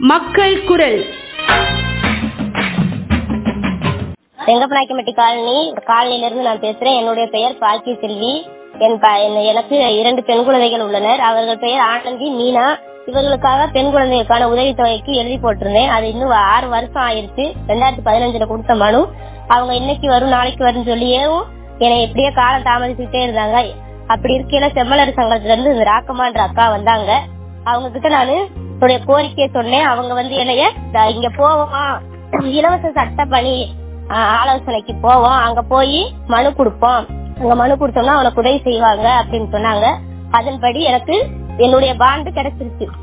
மக்கள் குரல் செங்கப்பநாயக்கம்பட்டி காலனி காலனில இருந்து நான் பேசுறேன் என்னுடைய பெயர் பாக்கிய செல்வி என் ப- என்- எனக்கு இரண்டு பெண் குழந்தைகள் உள்ளனர் அவர்கள் பெயர் ஆனந்தி மீனா இவர்களுக்காக பெண் குழந்தைகளுக்கான உதவித்தொகைக்கு எழுதி போட்டிருந்தேன் அது இன்னும் ஆறு வருஷம் ஆயிருச்சு ரெண்டாயிரத்தி பதினஞ்சுல கொடுத்த மனு அவங்க இன்னைக்கு வரும் நாளைக்கு வரும்னு சொல்லியும் என்னை எப்படியே காலம் தாமதிச்சுட்டே இருந்தாங்க அப்படி இருக்கையில செம்மலர் சங்கத்துல இருந்து இந்த ராக்கமான்ற அக்கா வந்தாங்க அவங்க கிட்ட நானு என்னுடைய கோரிக்கையை சொன்னேன் அவங்க வந்து என்னைய "தா, இங்க போவோம் இலவச சட்ட பணி ஆஹ், ஆலோசனைக்கு போவோம் அங்க போய் மனு கொடுப்போம் அங்க மனு கொடுத்தோம்னா அவனுக்கு உதவி செய்வாங்க அப்படின்னு சொன்னாங்க அதன்படி எனக்கு என்னுடைய பாண்டு கிடைச்சிருச்சு